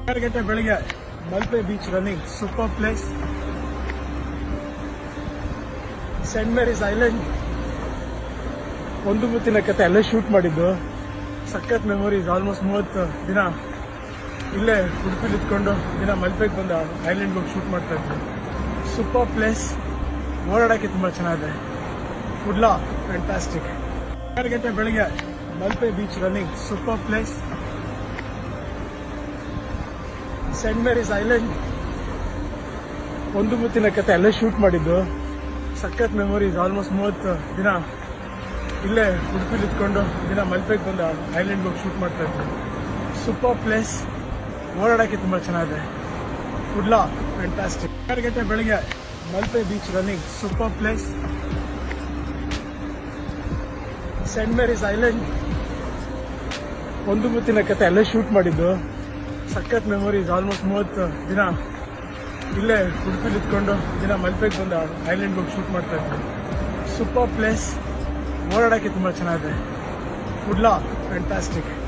ಎರಡು ಗಂಟೆ ಬೆಳಿಗ್ಗೆ Malpe beach running super place Saint Mary's Island ಒಂದು ಮುತ್ತಿನ ಕತೆ ಅಲ್ಲೇ ಶೂಟ್ ಮಾಡಿದ್ದು ಸಖತ್ ಮೆಮೊರೀಸ್ ಆಲ್ಮೋಸ್ಟ್ ಮೂವತ್ತು ದಿನ ಇಲ್ಲೇ ಉಡುಪಿಲಿ ಇದ್ಕೊಂಡು ದಿನ ಮಲ್ಪೆಗೆ ಬಂದ ಐಲ್ಯಾಂಡ್ ಹೋಗಿ ಶೂಟ್ ಮಾಡ್ತಾ ಇದ್ವಿ ಸೂಪರ್ ಪ್ಲೇಸ್ ಓಡಾಡೋಕ್ಕೆ ತುಂಬ ಚೆನ್ನಾಗಿದೆ ಕುಡ್ಲಾ ಫ್ಯಾಂಟಾಸ್ಟಿಕ್ ಎರಡು ಗಂಟೆ ಬೆಳಿಗ್ಗೆ Malpe beach running super place Saint Mary's Island ಒಂದು ಮುತ್ತಿನ ಕತೆ ಅಲ್ಲೇ ಶೂಟ್ ಮಾಡಿದ್ದು ಸಖತ್ ಮೆಮೊರೀಸ್ ಆಲ್ಮೋಸ್ಟ್ ಮೂವತ್ತು ದಿನ ಇಲ್ಲೇ ಉಡುಪಿಲಿ ಇದ್ಕೊಂಡು ದಿನ ಮಲ್ಪೆಗೆ ಬಂದ ಐಲ್ಯಾಂಡ್ ಹೋಗಿ ಶೂಟ್ ಮಾಡ್ತಾ ಇದ್ವಿ ಸೂಪರ್ ಪ್ಲೇಸ್ ಓಡಾಡೋಕ್ಕೆ ತುಂಬ ಚೆನ್ನಾಗಿದೆ ಕುಡ್ಲಾ ಫ್ಯಾಂಟಾಸ್ಟಿಕ್ ಎರಡು ಗಂಟೆ ಬೆಳಿಗ್ಗೆ Malpe beach running super place Saint Mary's Island ಒಂದು ಮುತ್ತಿನ ಕತೆ ಅಲ್ಲೇ ಶೂಟ್ ಮಾಡಿದ್ದು ಸಖತ್ ಮೆಮೊರೀಸ್ ಆಲ್ಮೋಸ್ಟ್ ಮೂವತ್ತು ದಿನ ಇಲ್ಲೇ ಉಡುಪಿಲಿ ಇದ್ಕೊಂಡು ದಿನ ಮಲ್ಪೆಗೆ ಬಂದ ಐಲ್ಯಾಂಡ್ ಹೋಗಿ ಶೂಟ್ ಮಾಡ್ತಾ ಇದ್ವಿ ಸೂಪರ್ ಪ್ಲೇಸ್ ಓಡಾಡೋಕ್ಕೆ ತುಂಬ ಚೆನ್ನಾಗಿದೆ ಕುಡ್ಲಾ ಫ್ಯಾಂಟಾಸ್ಟಿಕ್